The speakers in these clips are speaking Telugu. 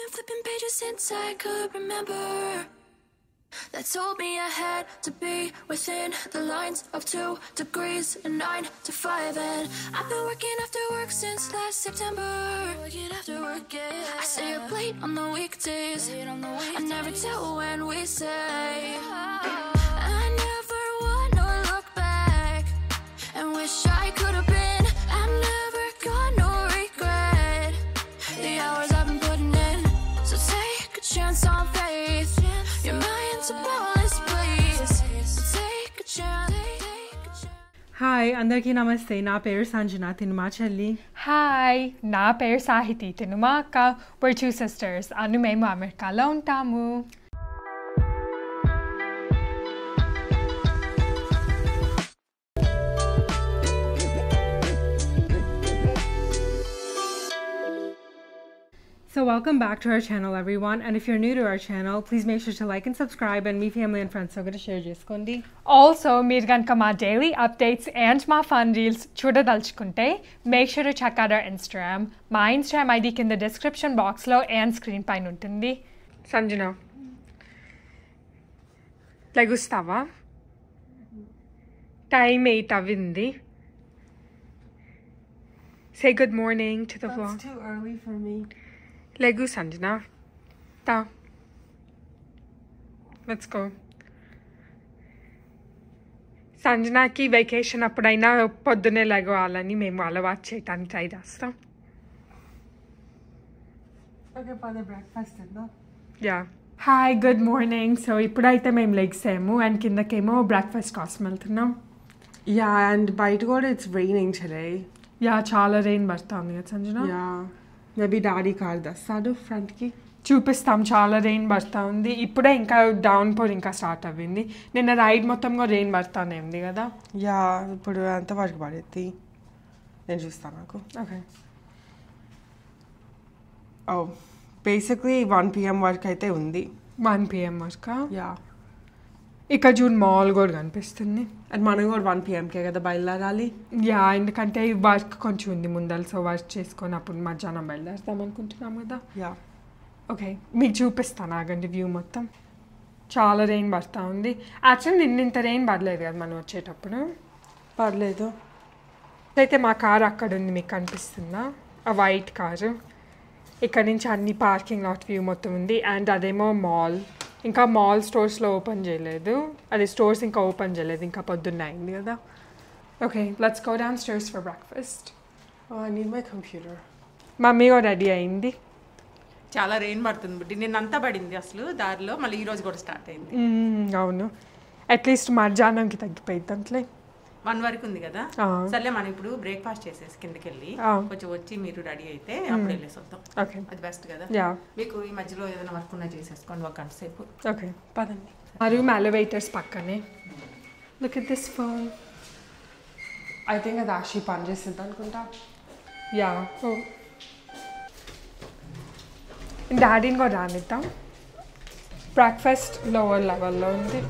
been flipping pages since I could remember. That told me I had to be within the lines of two degrees and nine to five. And I've been working after work since last September. Working after work, yeah. I stay up late on the weekdays. I never tell when we say. I never wanna look back and wish I could have been. I've never got no regret. The hours I've been putting in. So take a chance on faith. Your mind's a ballast place. So take a chance. Take a chance. Hi అందరికీ నమస్తే నా పేరు సంజన తినుమా చెల్లి హాయ్ నా పేరు సాహితి తిను మా అక్క we're two sisters అను మేము అమెరికాలో ఉంటాము So welcome back to our channel everyone and if you're new to our channel please make sure to like and subscribe and me family and friends తో కూడా షేర్ చేసుకోండి ఆల్సో మీరు కనుక మా డైలీ అప్డేట్స్ అండ్ మా ఫన్ రీల్స్ చూడదలుచుకుంటే make sure check out our Instagram మా ఇన్స్టాగ్రామ్ ఐడి కింద డిస్క్రిప్షన్ బాక్స్లో అండ్ స్క్రీన్ పైన ఉంటుంది సంజన లెగుస్తావా టైం ఎయిట్ అవ్వింది say good morning to the floor too early for me. లెగు సంజన తా లెట్స్ గో సంజనాకి వెకేషన్ అప్పుడైనా పొద్దున్నే లెగవాలని మేము అలవాటు చేయటానికి ట్రై చేస్తాం Okay, పద breakfast తిందాం. Yeah hi good morning so ఇప్పుడైతే మేము లెగ్సాము అండ్ కిందకేమో బ్రేక్ఫాస్ట్ కోసం వెళ్తున్నాం Yeah, and బయట కూడా it's raining today. యా చాలా రెయిన్ పడుతుంది కదా Sanjana Yeah. Maybe daddy car తెస్తాడు ఫ్రంట్కి చూపిస్తాం చాలా రెయిన్ పడుతూ ఉంది ఇప్పుడే ఇంకా డౌన్ పోర్ ఇంకా స్టార్ట్ అవ్వింది నిన్న రైడ్ మొత్తం కూడా రెయిన్ పడుతూనే ఉంది కదా యా ఇప్పుడు ఎంతవరకు పడుద్ది నేను చూస్తాను నాకు okay oh basically one PM వరకు అయితే ఉంది వన్ పిఎం వరకు యా ఇక్కడ జూన్ మాల్ కూడా కనిపిస్తుంది అండ్ మనం కూడా వన్ పిఎంకే కదా బయలుదేరాలి యా ఎందుకంటే వర్క్ కొంచెం ఉంది ముందర సో వర్క్ చేసుకొని అప్పుడు మధ్యాహ్నం బయలుదేరుతాం అనుకుంటున్నాం కదా యా ఓకే మీకు చూపిస్తాను ఆగండి వ్యూ మొత్తం చాలా రెయిన్ పడుతూ ఉంది యాక్చువల్లీ నిన్న ఇంత రెయిన్ పడలేదు కదా మనం వచ్చేటప్పుడు పర్లేదు అయితే మా కార్ అక్కడ ఉంది మీకు కనిపిస్తుందా ఆ వైట్ కారు ఇక్కడ నుంచి అన్ని పార్కింగ్ లాట్ వ్యూ మొత్తం ఉంది అండ్ అదేమో మాల్ ఇంకా మాల్ స్టోర్స్లో ఓపెన్ చేయలేదు అది స్టోర్స్ ఇంకా ఓపెన్ చేయలేదు ఇంకా పొద్దున్న అయింది కదా okay let's go down stores for breakfast I need my computer mummy కూడా రెడీ అయింది చాలా రెయిన్ పడుతుంది బుడ్డి నిన్నంతా పడింది అసలు దారిలో మళ్ళీ ఈ రోజు కూడా స్టార్ట్ అయింది మ్మ్, అవును అట్లీస్ట్ మధ్యాహ్నంకి తగ్గిపోయింది అంతలే వన్ వరకు ఉంది కదా ఆ. సర్లే మనం ఇప్పుడు బ్రేక్ఫాస్ట్ చేసేసి కిందకి వెళ్ళి ఆ. కొంచెం వచ్చి మీరు రెడీ అయితే అప్పుడు వెళ్ళేసి వద్దాం ఓకే అది బెస్ట్ కదా యా మీకు ఈ మధ్యలో ఏదైనా వర్క్ ఉన్నా చేసేసుకోండి ఒక గంట సేపు ఓకే పదండి మా రూమ్ ఎలివేటర్స్ పక్కనే look at this phone I think అది యాక్చువల్లీ పని చేస్తుంది అనుకుంటా యా డాడీని కూడా రానిద్దాం బ్రేక్ఫాస్ట్ లోవర్ లెవెల్లో ఉంది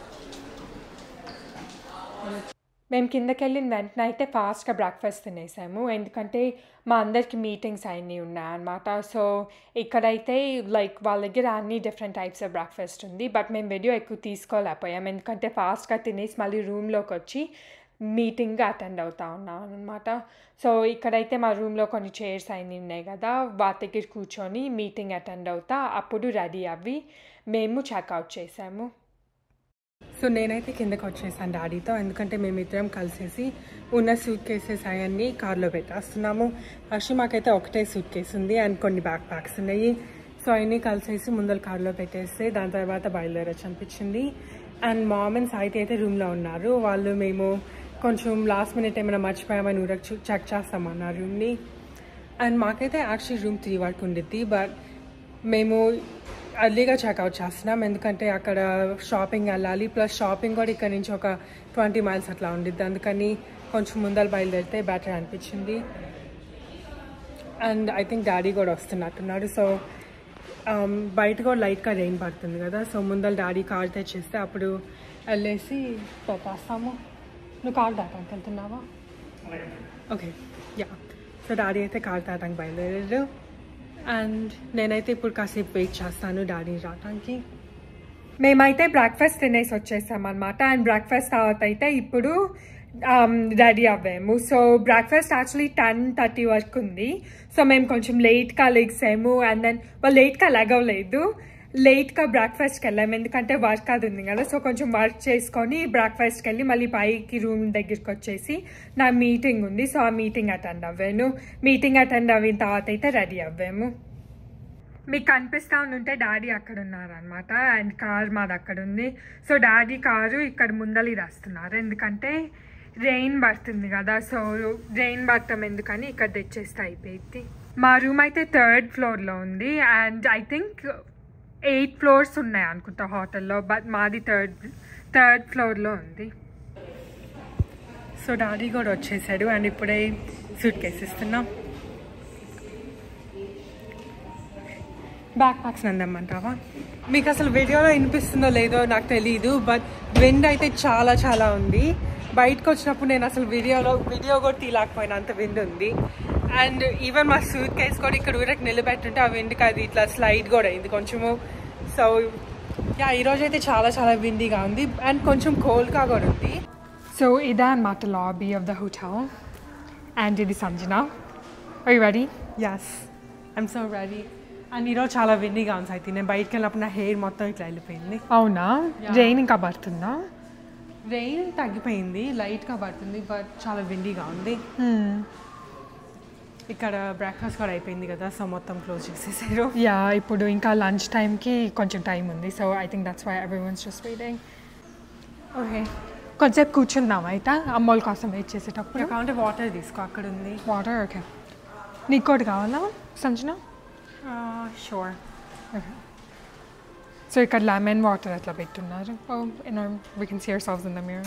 మేము కిందకి వెళ్ళిన వెంటనే అయితే ఫాస్ట్గా బ్రేక్ఫాస్ట్ తినేసాము ఎందుకంటే మా అందరికి మీటింగ్స్ అన్నీ ఉన్నాయన్నమాట సో ఇక్కడైతే లైక్ వాళ్ళ దగ్గర అన్ని డిఫరెంట్ టైప్స్ ఆఫ్ బ్రేక్ఫాస్ట్ ఉంది బట్ మేము వీడియో ఎక్కువ తీసుకోలేకపోయాం ఎందుకంటే ఫాస్ట్గా తినేసి మళ్ళీ రూమ్లోకి వచ్చి మీటింగ్ అటెండ్ అవుతా ఉన్నాం అనమాట సో ఇక్కడైతే మా రూమ్లో కొన్ని చైర్స్ అన్నీ ఉన్నాయి కదా వాటి దగ్గర కూర్చొని మీటింగ్ అటెండ్ అవుతా అప్పుడు రెడీ అవ్వి మేము చెక్అవుట్ చేసాము సో నేనైతే కిందకి వచ్చేసాను డాడీతో ఎందుకంటే మేమిద్దరం కలిసేసి ఉన్న సూట్ కేసెస్ అవన్నీ కార్లో పెట్టేస్తున్నాము యాక్చువల్లీ మాకైతే ఒకటే సూట్ కేసు ఉంది అండ్ కొన్ని బ్యాక్ ప్యాక్స్ ఉన్నాయి సో అవన్నీ కలిసేసి ముందర కార్లో పెట్టేస్తే దాని తర్వాత బయలుదేరచ్చు అనిపించింది అండ్ మామ్ అండ్ సాయితి అయితే రూమ్లో ఉన్నారు వాళ్ళు మేము కొంచెం లాస్ట్ మినిట్ ఏమైనా మర్చిపోయామని ఊరకు చెక్ చేస్తామన్నారు రూమ్ని అండ్ మాకైతే యాక్చువల్లీ రూమ్ త్రీ వరకు ఉండిద్ది బట్ మేము అర్లీగా చెక్అవుట్ చేస్తున్నాం ఎందుకంటే అక్కడ షాపింగ్ వెళ్ళాలి ప్లస్ షాపింగ్ కూడా ఇక్కడ నుంచి ఒక ట్వంటీ మైల్స్ అట్లా ఉండిద్ది అందుకని కొంచెం ముందర బయలుదేరితే బెటర్ అనిపించింది అండ్ ఐ థింక్ డాడీ కూడా వస్తున్నట్టున్నాడు సో బయట కూడా లైట్గా రెయిన్ పడుతుంది కదా సో ముందర డాడీ కార్ తెచ్చేస్తే అప్పుడు వెళ్ళేసి పెట్టేస్తాము నువ్వు కార్ దాటానికి వెళ్తున్నావా ఓకే యా సో డాడీ అయితే కార్ తాటానికి బయలుదేరారు అండ్ నేనైతే ఇప్పుడు కాసేపు వెయిట్ చేస్తాను డాడీ రావడానికి మేమైతే బ్రేక్ఫాస్ట్ తినేసి వచ్చేసాం అనమాట అండ్ బ్రేక్ఫాస్ట్ తర్వాత అయితే ఇప్పుడు రెడీ అవ్వాము so breakfast actually ten thirty వరకు ఉంది సో మేము కొంచెం లేట్గా లెగ్సాము అండ్ దెన్ వాళ్ళు లేట్గా లెగవలేదు లేట్గా బ్రేక్ఫాస్ట్కి వెళ్ళాము ఎందుకంటే వర్క్ అది ఉంది కదా సో కొంచెం వర్క్ చేసుకొని బ్రేక్ఫాస్ట్కి వెళ్ళి మళ్ళీ పైకి రూమ్ దగ్గరికి వచ్చేసి నా మీటింగ్ ఉంది సో ఆ మీటింగ్ అటెండ్ అవ్వాను మీటింగ్ అటెండ్ అయిన తర్వాత అయితే రెడీ అవ్వాము మీకు కనిపిస్తా ఉంటే డాడీ అక్కడ ఉన్నారనమాట అండ్ కార్ మాది అక్కడ ఉంది సో డాడీ కారు ఇక్కడ ముందలి రాస్తున్నారు ఎందుకంటే రెయిన్ పడుతుంది కదా సో రెయిన్ పడటం ఎందుకని ఇక్కడ తెచ్చేస్తే అయిపోయింది మా రూమ్ అయితే థర్డ్ ఫ్లోర్లో ఉంది and I think eight floors ఉన్నాయి అనుకుంటా హోటల్లో బట్ మాది థర్డ్ థర్డ్ ఫ్లోర్లో ఉంది సో డాడీ కూడా వచ్చేసాడు అండ్ ఇప్పుడే సూట్ కేసు ఇస్తున్నాం బ్యాక్ ప్యాక్స్ నందమ్మంటావా మీకు అసలు వీడియోలో వినిపిస్తుందో లేదో నాకు తెలియదు బట్ విండ్ అయితే చాలా చాలా ఉంది బయటకు వచ్చినప్పుడు నేను అసలు వీడియోలో వీడియో కూడా తీయలేకపోయినా అంత విండ్ ఉంది అండ్ ఈవెన్ మా సూట్ కేసు కూడా ఇక్కడ ఊరికి నిలబెట్టుంటే ఆ విండ్కి అది ఇట్లా స్లైడ్ కూడా అయింది కొంచెము సో యా ఈరోజు అయితే చాలా చాలా విండీగా ఉంది అండ్ కొంచెం కోల్డ్గా కూడా ఉంది సో ఇదే అనమాట lobby of the hotel and ఇది Sanjana I ready yes I'm so ready and ఈరోజు చాలా విండీగా ఉంది అయితే నేను బయటకు వెళ్ళినప్పుడు నా హెయిర్ మొత్తం ఇట్లా వెళ్ళిపోయింది అవునా రెయిన్ ఇంకా పడుతుందా రెయిన్ తగ్గిపోయింది లైట్గా పడుతుంది బట్ చాలా విండీగా ఉంది ఇక్కడ బ్రేక్ఫాస్ట్ కూడా అయిపోయింది కదా సో మొత్తం క్లోజ్ చేసేసారు యా ఇప్పుడు ఇంకా లంచ్ టైంకి కొంచెం టైం ఉంది so I think that's why everyone's just waiting okay కొంచెంసేపు కూర్చుందాం అయితే అమ్మోళ్ళ కోసం వెయిట్ చేసేటప్పుడు కావాలంటే వాటర్ తీసుకో అక్కడ ఉంది వాటర్ ఓకే నీకు కూడా కావాలా సంజన షూర్ సో ఇక్కడ లెమన్ వాటర్ అట్లా పెట్టున్నారు we can see selves in the mirror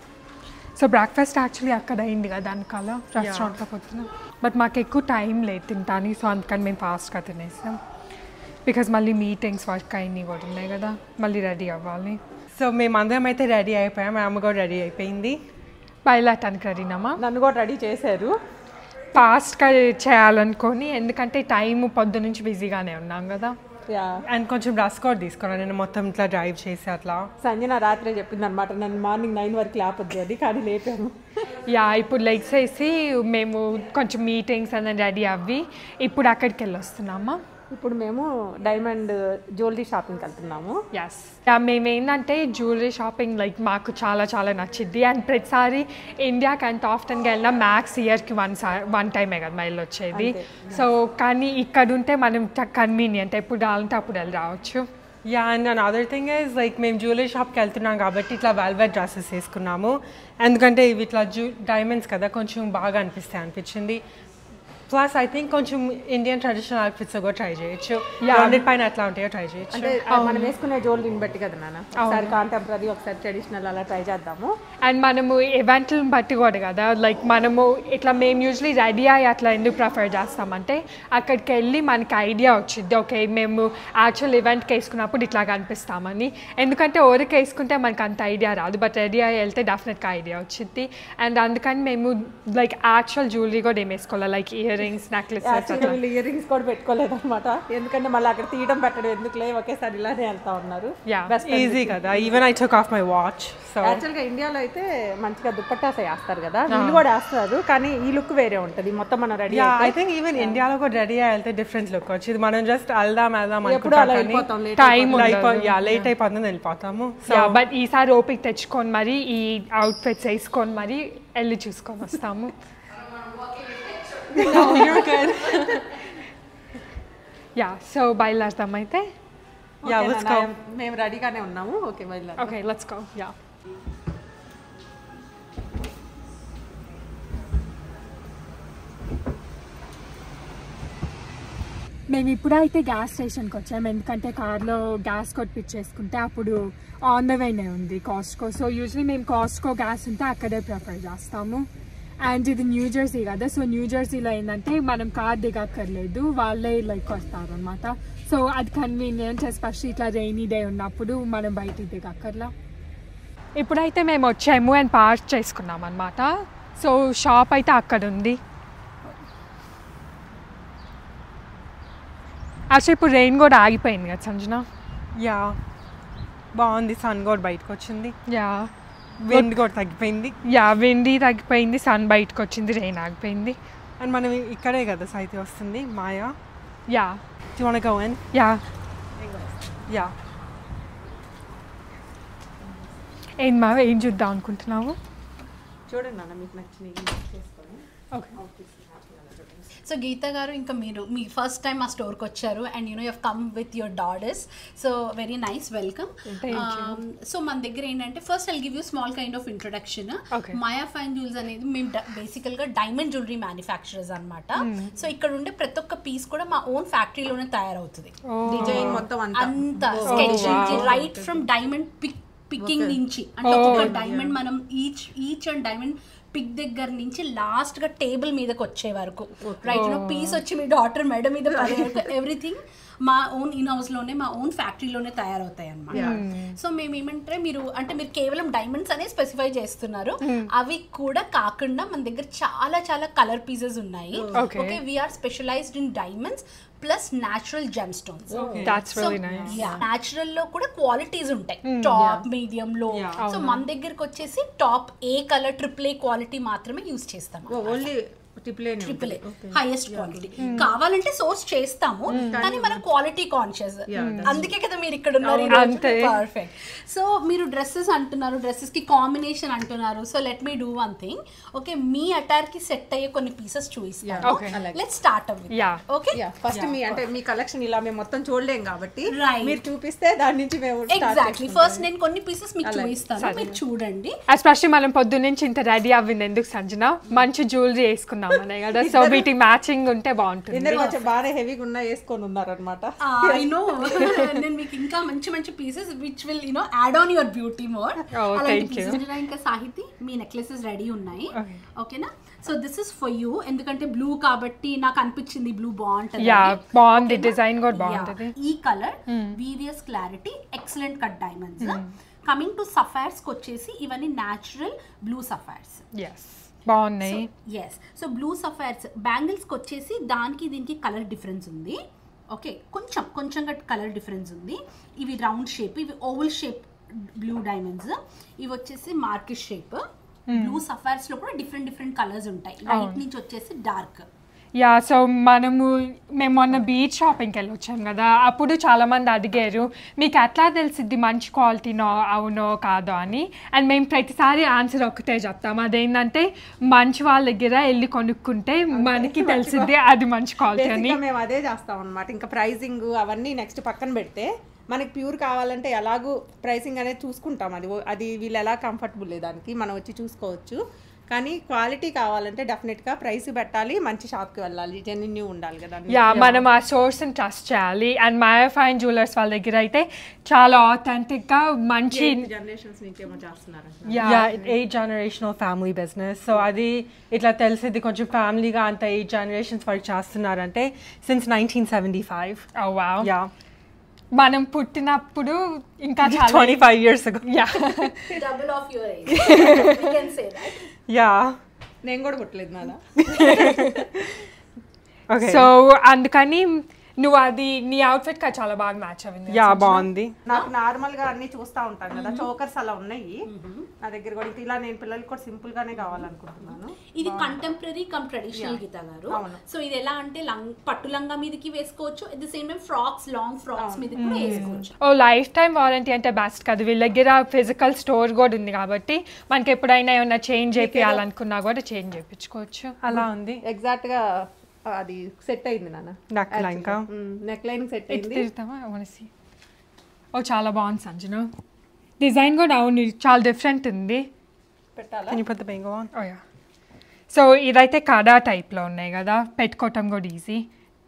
so breakfast actually అక్కడ అయింది కదా దానికల్లా రెస్టారెంట్లో పొద్దున బట్ మాకు ఎక్కువ టైం లేదు తింటాని సో అందుకని మేము ఫాస్ట్గా తినేసాం బికాజ్ మళ్ళీ మీటింగ్స్ వర్క్ అయినవి కూడా ఉన్నాయి కదా మళ్ళీ రెడీ అవ్వాలి సో మేమందరం అయితే రెడీ అయిపోయాం మా అమ్మ కూడా రెడీ అయిపోయింది బయలుదేరటానికి రెడీనామా నన్ను కూడా రెడీ చేశారు ఫాస్ట్గా చేయాలనుకొని ఎందుకంటే టైం పొద్దు నుంచి బిజీగానే ఉన్నాం కదా యా అండ్ కొంచెం డ్రెస్ కూడా తీసుకున్నాను నేను మొత్తం ఇట్లా డ్రైవ్ చేసి అట్లా సంజన రాత్రే చెప్పింది అనమాట నన్ను మార్నింగ్ నైన్ వరకు లేపొద్దు అది కానీ లేపాను యా ఇప్పుడు లెగ్స్ వేసి మేము కొంచెం మీటింగ్స్ అనేది రెడీ అవ్వి ఇప్పుడు అక్కడికి వెళ్ళి వస్తున్నామా ఇప్పుడు మేము డైమండ్ జ్యువెలరీ షాపింగ్కి వెళ్తున్నాము ఎస్ మేము ఏంటంటే జ్యువెలరీ షాపింగ్ లైక్ మాకు చాలా చాలా నచ్చింది అండ్ ప్రతిసారి ఇండియాకి అంత ఆఫ్టన్గా వెళ్ళినా మ్యాక్స్ ఇయర్కి వన్ సార్ వన్ టైమే కదా మైల్ వచ్చేది సో కానీ ఇక్కడ ఉంటే మనం కన్వీనియంట్ ఎప్పుడు రావాలంటే అప్పుడు వెళ్ళి రావచ్చు yeah and and other thing is like మేము జ్యువెలరీ షాప్కి వెళ్తున్నాం కాబట్టి ఇట్లా వెల్వెట్ డ్రెస్సెస్ వేసుకున్నాము ఎందుకంటే ఇవి ఇట్లా జ్యూ డైమండ్స్ కదా కొంచెం బాగా అనిపిస్తాయి అనిపించింది ప్లస్ ఐ థింక్ కొంచెం ఇండియన్ ట్రెడిషనల్ అవుట్ఫిట్స్ కూడా ట్రై చేయొచ్చు రెండింటి పైన ఎట్లా ఉంటాయో ట్రై చేయొచ్చు అంటే మనం వేసుకునే జ్యువెలరీని బట్టి కదా నాన్న ఒకసారి కాంటెంపరీ ఒకసారి ట్రెడిషనల్ అలా ట్రై చేద్దాము అండ్ మనము ఈవెంట్లను బట్టి కూడా కదా లైక్ మనము ఇట్లా మేము యూజువలీ రెడీ అయ్యి అట్లా ఎందుకు ప్రిఫర్ చేస్తామంటే అక్కడికి వెళ్ళి మనకి ఐడియా వచ్చింది ఓకే మేము యాక్చువల్ ఈవెంట్కి వేసుకున్నప్పుడు ఇట్లా కనిపిస్తామని ఎందుకంటే ఓరికి వేసుకుంటే మనకు అంత ఐడియా రాదు బట్ రెడీ అయ్యి వెళ్తే డెఫినెట్గా ఐడియా వచ్చింది అండ్ అందుకని మేము లైక్ యాక్చువల్ జ్యువెలరీ కూడా ఏం వేసుకోవాలి లైక్ ఇయర్ రింగ్స్ నెక్లెసెస్ యాక్చువల్గా వీళ్ళు ఇయర్ రింగ్స్ కూడా పెట్టుకోలేదు అనమాట ఎందుకంటే మళ్ళీ అక్కడ తీయడం పెట్టడం ఎందుకులే ఒకేసారి ఇలానే వెళ్తా ఉన్నారు Yeah. బెస్ట్ ఈజీ కదా even I took off my watch so యాక్చువల్గా ఇండియాలో అయితే మంచిగా దుప్పట్టాస వేస్తారు కదా వీళ్ళు కూడా వేస్తారు కానీ ఈ లుక్ వేరే ఉంటుంది మొత్తం మనం ready yeah I think even ఇండియాలో కూడా రెడీ అయ్యి వెళ్తే డిఫరెంట్ లుక్ వచ్చింది మనం జస్ట్ వెళ్దాం వెళ్దాం ఎప్పుడు అలా అయిపోతాం అనుకుంటాం లేట్ టైం యా లేట్ అయిపోతుంది వెళ్ళిపోతాము సో యా బట్ ఈసారి ఓపిక తెచ్చుకొని మరి ఈ అవుట్ఫిట్స్ వేసుకొని మరి వెళ్ళి చూసుకొని వస్తాము యా సో బయలుదేరుతాం అయితే యా లెట్స్ గో మేము రెడీగానే ఉన్నాము ఓకే బయలుదేరి ఓకే లెట్స్ గో యా మేము ఇప్పుడైతే గ్యాస్ స్టేషన్కి వచ్చాము ఎందుకంటే కార్లో గ్యాస్ కొట్టిపించేసుకుంటే అప్పుడు ఆన్ ద వేనే ఉంది కాస్ట్కో సో యూజువలీ మేము కాస్ట్కో గ్యాస్ ఉంటే అక్కడే ప్రిఫర్ చేస్తాము అండ్ ఇది న్యూ జెర్సీ కదా సో న్యూ జెర్సీలో ఏంటంటే మనం కార్ దిగక్కర్లేదు వాళ్ళే లైక్ వస్తారు అనమాట సో అది కన్వీనియంట్ ఎస్పెషల్లీ ఇట్లా రెయినీ డే ఉన్నప్పుడు మనం బయటికి దిగక్కర్లా ఇప్పుడైతే మేము వచ్చాము అండ్ పార్క్ చేసుకున్నాం అనమాట సో షాప్ అయితే అక్కడ ఉంది అసలు ఇప్పుడు రెయిన్ కూడా ఆగిపోయింది కదా సంజన యా బాగుంది సన్ కూడా బయటకు వచ్చింది యా విండ్ కూడా తగ్గిపోయింది యా వెండి తగ్గిపోయింది సన్ బయటకు వచ్చింది రెయిన్ ఆగిపోయింది అండ్ మనం ఇక్కడే కదా సైతే వస్తుంది Maya yeah you want go in yeah yeah ఏం మా ఏం చూద్దాం అనుకుంటున్నావు చూడండి నాన్న మీకు నచ్చినవి చేసుకోండి ఓకే సో గీత గారు ఇంకా మీరు మీ ఫస్ట్ టైం ఆ స్టోర్కి వచ్చారు and you know you come with your daughters so very nice welcome so మన దగ్గర ఏంటంటే first I give you small kind of introduction Okay. Maya fine jewels అనేది మేము బేసికల్గా డైమండ్ జ్యువెలరీ మ్యానుఫ్యాక్చరర్స్ అనమాట సో ఇక్కడ ఉండే ప్రతి ఒక్క పీస్ కూడా మా ఓన్ ఫ్యాక్టరీలోనే తయారవుతుంది డిజైన్ మొత్తం అంతా అంత స్కెచ్ నుంచి right from diamond pick picking నుంచి అంటే ఒక్కొక్క డైమండ్ మనం each each and diamond pick దగ్గర నుంచి లాస్ట్ గా టేబుల్ మీదకి వచ్చే వరకు రైట్ పీస్ వచ్చి మీ డాటర్ మెడ మీద ఎవ్రీథింగ్ మా ఓన్ ఇన్ హౌస్ లోనే మా ఓన్ ఫ్యాక్టరీలోనే తయారవుతాయి అన్నమాట సో మేము ఏమంటే మీరు అంటే మీరు కేవలం డైమండ్స్ అనే స్పెసిఫై చేస్తున్నారు అవి కూడా కాకుండా మన దగ్గర చాలా చాలా కలర్ పీసెస్ ఉన్నాయి Okay. Okay we are specialised in diamonds plus natural gemstones That's really nice. Natural లో కూడా క్వాలిటీస్ ఉంటాయి టాప్ మీడియం లో సో మన దగ్గరకు వచ్చేసి top A colour triple A quality మాత్రమే యూస్ చేస్తాం only triple triple A highest quality కావాలంటే సోర్స్ చేస్తాము కానీ మనం క్వాలిటీ కాన్షియస్ అందుకే కదా మీరు ఇక్కడ అంతే. ఉన్నారు పర్ఫెక్ట్ సో మీరు డ్రెస్సెస్ అంటున్నారు డ్రెస్సెస్ కి కాంబినేషన్ అంటున్నారు so let me do one thing okay మీ అటార్ కి సెట్ అయ్యే కొన్ని పీసెస్ చూపిస్తాను Okay. లెట్ స్టార్ట్ అవ్వ యా ఓకే ఫస్ట్ మీ అంటే మీ కలెక్షన్ ఇలా మేము మొత్తం చూడలేం కాబట్టి Right. మీరు చూపిస్తే దాని నుంచి మేము start ఎగ్జాక్ట్లీ ఫస్ట్ నేను కొన్ని పీసెస్ మీకు చూపిస్తాను మీరు చూడండి ఎస్పెషల్లీ మనం పొద్దున్న నుంచి ఇంత రెడీ అవ్వింది ఎందుకు సంజన మంచి జ్యువెలరీ వేసుకున్నాం అనే కదా సో వీటి మ్యాచింగ్ ఉంటే బాగుంటుంది ఇద్దరు కొంచెం బాగా హెవీగా ఉన్న వేసుకొని ఉన్నారనమాట ఐ నో నేను మీకు ఇంకా మంచి మంచి pieces which will you know add on your beauty more Oh, thank you. ఇంకా సాహితి మీ నెక్లెసెస్ రెడీ ఉన్నాయి ఓకేనా so this is for you ఎందుకంటే బ్లూ కాబట్టి నాకు అనిపించింది బ్లూ బాగుంటుంది యా అని. బాగుంది ఓకేనా? డిజైన్ కూడా Yeah. బాగుంటుంది ఈ colour VVS clarity excellent cut diamonds coming to sapphires కి వచ్చేసి ఇవన్నీ న్యాచురల్ బ్లూ సఫైర్స్ ఎస్ బాగున్నాయి ఎస్ సో బ్లూ సఫైర్స్ బ్యాంగిల్స్కి వచ్చేసి దానికి దీనికి కలర్ డిఫరెన్స్ ఉంది ఓకే కొంచెం కొంచెంగా కలర్ డిఫరెన్స్ ఉంది ఇవి రౌండ్ షేప్ ఇవి ఓవల్ షేప్ బ్లూ డైమండ్స్ ఇవి వచ్చేసి మార్కెట్ షేప్ బ్లూ సఫైర్స్ లో కూడా డిఫరెంట్ డిఫరెంట్ కలర్స్ ఉంటాయి లైట్ నుంచి వచ్చేసి డార్క్ యా సో మనము మేము మొన్న బీచ్ షాపింగ్కి వెళ్ళి వచ్చాం కదా అప్పుడు చాలామంది అడిగారు మీకు ఎట్లా తెలిసిద్ది మంచి క్వాలిటీనో అవునో కాదో అని అండ్ మేము ప్రతిసారి ఆన్సర్ ఒకటే చెప్తాం అదేంటంటే మంచి వాళ్ళ దగ్గర వెళ్ళి కొనుక్కుంటే మనకి తెలిసిద్ది అది మంచి క్వాలిటీ అని బేసిక్గా మేము అదే చేస్తాం అనమాట ఇంకా ప్రైసింగ్ అవన్నీ నెక్స్ట్ పక్కన పెడితే మనకి ప్యూర్ కావాలంటే ఎలాగూ ప్రైసింగ్ అనేది చూసుకుంటాం అది ఓ- అది వీళ్ళు ఎలా కంఫర్టబుల్ దానికి మనం వచ్చి చూసుకోవచ్చు కానీ క్వాలిటీ కావాలంటే డెఫినెట్గా ప్రైస్ పెట్టాలి మంచి షాప్కి వెళ్ళాలి జెన్యూ ఉండాలి కదా యా మనం ఆ సోర్స్ని ట్రస్ట్ చేయాలి అండ్ మాయా ఫైన్ జ్యువెలర్స్ వాళ్ళ దగ్గర అయితే చాలా ఆథెంటిక్గా మంచి జనరేషన్స్ నుంచి ఏమో చేస్తున్నారు yeah yeah eight generational family business so అది ఇట్లా తెలిసింది కొంచెం ఫ్యామిలీగా అంత ఎయిట్ జనరేషన్స్ వరకు చేస్తున్నారంటే since nineteen seventy five Oh, wow. Yeah మనం పుట్టినప్పుడు ఇంకా చాలా twenty five years ago yeah double of your age can say that yeah నేను కూడా పుట్టలేదు నాదా ఓకే సో అందుకని నువ్వు అది నీ అవుట్ఫిట్ కా చాలా బాగా మ్యాచ్ అయింది యా బాగుంది నాకు నార్మల్ గా అన్ని చూస్తా ఉంటాను కదా చోకర్స్ అలా ఉన్నాయి నా దగ్గర కూడా ఇంకా ఇలా నేను పిల్లలకి కూడా సింపుల్ గానే కావాలనుకుంటున్నాను ఇది కంటెంపరీ కమ్ ట్రెడిషనల్ గీత గారు సో ఇది ఎలా అంటే లంగ్ పట్టు లంగా మీదకి వేసుకోవచ్చు at the same time frocks long frocks మీదకి కూడా వేసుకోవచ్చు ఓ లైఫ్ టైం వారంటీ అంటే బెస్ట్ కదా వీళ్ళ దగ్గర ఫిజికల్ స్టోర్ కూడా ఉంది కాబట్టి మనకి ఎప్పుడైనా ఏమైనా చేంజ్ చేయాలనుకున్నా కూడా చేంజ్ చేయించుకోవచ్చు అలా ఉంది ఎగ్జాక్ట్ గా అది సెట్ అయింది నాన్న Neckline కా? నెక్ లైన్ సెట్ ఇటు అయింది తిరుగుతామా మనసి ఓ చాలా బాగుంది సంజన డిజైన్ కూడా అవును ఇది చాలా డిఫరెంట్ ఉంది పెట్టాలా Can you put the bangle on? Oh yeah so ఇదైతే కడా టైప్లో ఉన్నాయి కదా పెట్టుకోవటం కూడా ఈజీ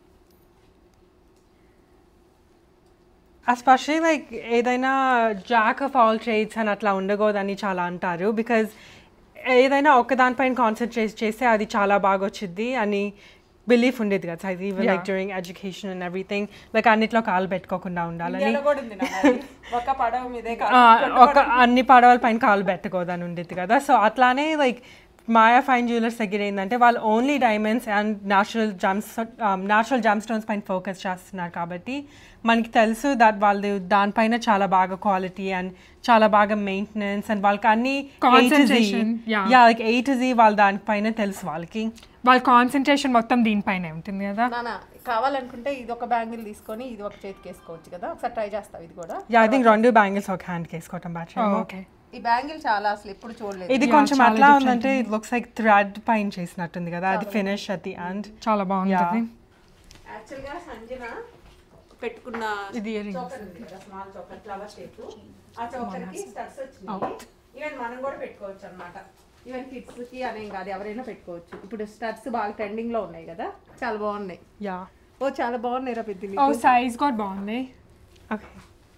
ఎస్పెషలీ లైక్ ఏదైనా జాక్ ఆఫ్ ఆల్ ట్రేడ్స్ అని అట్లా ఉండకూడదని చాలా అంటారు బికాజ్ ఏదైనా ఒక్కదానిపైన కాన్సన్ట్రేట్ చేస్తే అది చాలా బాగా వచ్చింది అని బిలీఫ్ ఉండేది కదా అది even like Yeah. During education and everything like అన్నిట్లో కాలు పెట్టుకోకుండా ఉండాలని ఇండియాలో కూడా ఉంది నాన్న అది. ఒక పడవ మీదే ఆ, ఒక అన్ని పడవల పైన కాలు పెట్టకూడదని ఉండేది కదా సో అట్లానే లైక్ మాయా ఫైన్ జ్యువెలర్స్ దగ్గర ఏంటంటే వాళ్ళు only diamonds and natural gems natural gemstones పైన ఫోకస్ చేస్తున్నారు కాబట్టి మనకి తెలుసు దట్ వాళ్ళు దానిపైన చాలా బాగా క్వాలిటీ అండ్ చాలా బాగా మెయింటెనెన్స్ అండ్ వాళ్ళకి అన్ని Concentration, yeah. Yeah like eight G వాళ్ళ దానిపైన తెలుసు వాళ్ళకి వాళ్ళ కాన్సన్ట్రేషన్ మొత్తం దీనిపైనే ఉంటుంది కదా నానా కావాలనుకుంటే ఇది ఒక బ్యాంగిల్ తీసుకొని ఇది ఒక చేతికి వేసుకోవచ్చు కదా ఒకసారి ట్రై చేస్తావు ఇది కూడా యా ఐ థింక్ రెండు బ్యాంగిల్స్ ఒక హ్యాండ్కి వేసుకోవటం బ్యాటరీ ఓకే ఈ బ్యాంగిల్ చాలా అసలు ఎప్పుడు చూడలేదు ఇది కొంచెం ఎట్లా ఉందంటే ఇట్ లుక్స్ లైక్ థ్రెడ్ పైన చేసినట్టుంది కదా అది ఫినిష్ అట్ ది అండ్ చాలా బాగుంటుంది యాక్చువల్గా సంజన పెట్టుకున్న ఇది earrings. చోకర్ ఉంది కదా స్మాల్ చోకర్ ఫ్లవర్ షేప్ ఆ చోకర్ కి స్టడ్స్ వచ్చినాయి ఈవెన్ మనం కూడా పెట్టుకోవచ్చు అన్నమాట ఈవెన్ కిడ్స్ కి అనేం కాదు ఎవరైనా పెట్టుకోవచ్చు ఇప్పుడు స్టడ్స్ బాగా ట్రెండింగ్ లో ఉన్నాయి కదా చాలా బాగున్నాయి యా ఓ చాలా బాగున్నాయి రా పెద్ద ఓ సైజ్ కూడా బాగుంది ఓకే